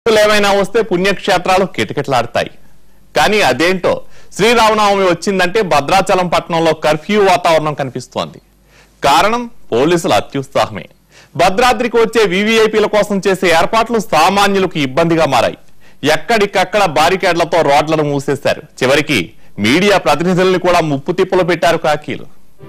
ఏమైనా వస్తే పుణ్యక్షేత్రాలు కిటకిటలాడతాయి కానీ అదేంటో శ్రీరామనవమి వచ్చిందంటే భద్రాచలం పట్టణంలో కర్ఫ్యూ వాతావరణం కనిపిస్తోంది కారణం పోలీసుల అత్యుత్సాహమే భద్రాద్రికి వచ్చే వివిఐపీల కోసం చేసే ఏర్పాట్లు సామాన్యులకు ఇబ్బందిగా మారాయి ఎక్కడికక్కడ బారికేడ్లతో రోడ్లను మూసేశారు చివరికి మీడియా ప్రతినిధుల్ని కూడా ముప్పు తిప్పులు పెట్టారు కాకీలు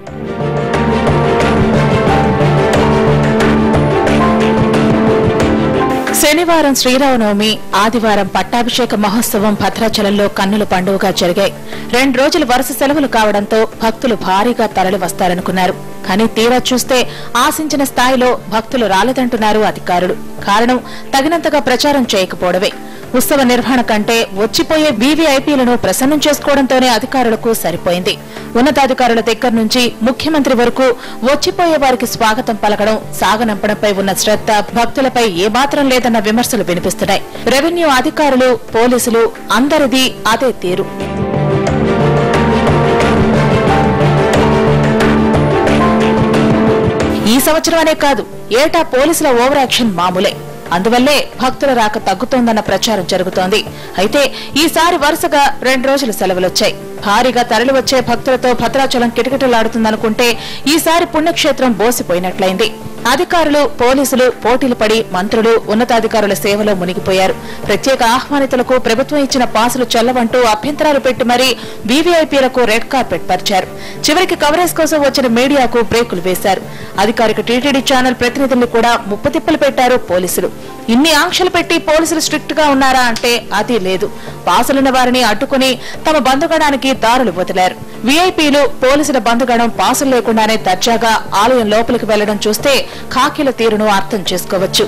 శనివారం శ్రీరామనవమి ఆదివారం పట్టాభిషేక మహోత్సవం భద్రాచలంలో కన్నుల పండుగగా జరిగాయి రెండు రోజులు వరుస సెలవులు కావడంతో భక్తులు భారీగా తరలి వస్తారనుకున్నారు కానీ తీరా చూస్తే ఆశించిన స్థాయిలో భక్తులు రాలేదంటున్నారు అధికారులు కారణం తగినంతగా ప్రచారం చేయకపోవడమే ఉత్సవ నిర్వహణ కంటే వచ్చిపోయే వీవీఐపీలను ప్రసన్నం చేసుకోవడంతోనే అధికారులకు సరిపోయింది ఉన్నతాధికారుల దగ్గర నుంచి ముఖ్యమంత్రి వరకు వచ్చిపోయే వారికి స్వాగతం పలకడం సాగనంపడంపై ఉన్న శ్రద్ధ భక్తులపై ఏమాత్రం లేదన్న విమర్శలు వినిపిస్తున్నాయి రెవెన్యూ అధికారులు పోలీసులు అందరిది అదే తీరు ఈ సంవత్సరం అనే కాదు ఏటా పోలీసుల ఓవర్ యాక్షన్ మామూలే అందువల్లే భక్తుల రాక తగ్గుతోందన్న ప్రచారం జరుగుతోంది అయితే ఈసారి వరుసగా రెండు రోజులు సెలవులొచ్చాయి భారీగా తరలివచ్చే భక్తులతో భద్రాచలం కిటకిటలాడుతుందనుకుంటే ఈసారి పుణ్యక్షేత్రం బోసిపోయినట్లయింది అధికారులు పోలీసులు పోటీలు పడి మంత్రులు ఉన్నతాధికారుల సేవలో మునిగిపోయారు ప్రత్యేక ఆహ్వానితులకు ప్రభుత్వం ఇచ్చిన పాసులు చెల్లవంటూ అభ్యంతరాలు పెట్టి మరీ వీవీఐపీలకు రెడ్ కార్పెట్ పరిచారు చివరికి కవరేజ్ కోసం వచ్చిన మీడియాకు బ్రేకులు వేశారు అధికారిక టీటీడీ ఛానల్ ప్రతినిధుల్ని కూడా ముప్పతిప్పలు పెట్టారు పోలీసులు ఇన్ని ఆంక్షలు పెట్టి పోలీసులు స్ట్రిక్ట్ గా ఉన్నారా అంటే అది లేదు పాసులున్న వారిని అడ్డుకుని తమ బంధుగణానికి దారులు వదిలారు వీఐపీలు పోలీసుల బంధుగణం పాసులు లేకుండానే దర్జాగా ఆలయం లోపలికి వెళ్లడం చూస్తే ఖాకీల తీరును అర్థం చేసుకోవచ్చు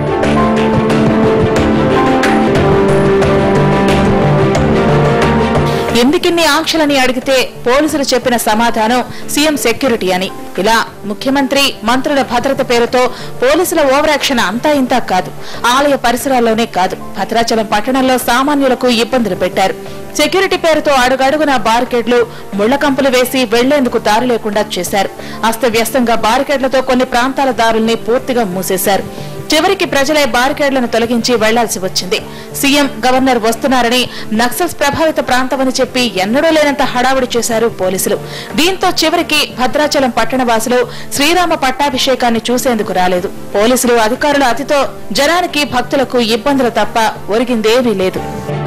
ఎందుకిన్ని ఆంక్షలని అడిగితే పోలీసులు చెప్పిన సమాధానం సీఎం సెక్యూరిటీ అని ఇలా ముఖ్యమంత్రి మంత్రుల భద్రత పేరుతో పోలీసుల ఓవర్ యాక్షన్ అంతా ఇంతా కాదు ఆలయ పరిసరాల్లోనే కాదు భద్రాచలం పట్టణంలో సామాన్యులకు ఇబ్బందులు పెట్టారు సెక్యూరిటీ పేరుతో అడుగడుగున బారికేడ్లు ముళ్ల కంపులు వేసి వెళ్లేందుకు దారి లేకుండా చేశారు అస్తవ్యస్తంగా బారికేడ్లతో కొన్ని ప్రాంతాల దారుల్ని పూర్తిగా మూసేశారు చివరికి ప్రజలే బారికేడ్లను తొలగించి వెళ్లాల్సి వచ్చింది సీఎం గవర్నర్ వస్తున్నారని నక్సల్స్ ప్రభావిత ప్రాంతమని చెప్పి ఎన్నడూ లేనంత హడావుడి చేశారు పోలీసులు దీంతో చివరికి భద్రాచలం పట్టణవాసులు శ్రీరామ పట్టాభిషేకాన్ని చూసేందుకు రాలేదు పోలీసులు అధికారుల అతితో జనానికి భక్తులకు ఇబ్బందులు తప్ప ఒరిగిందేమీ లేదు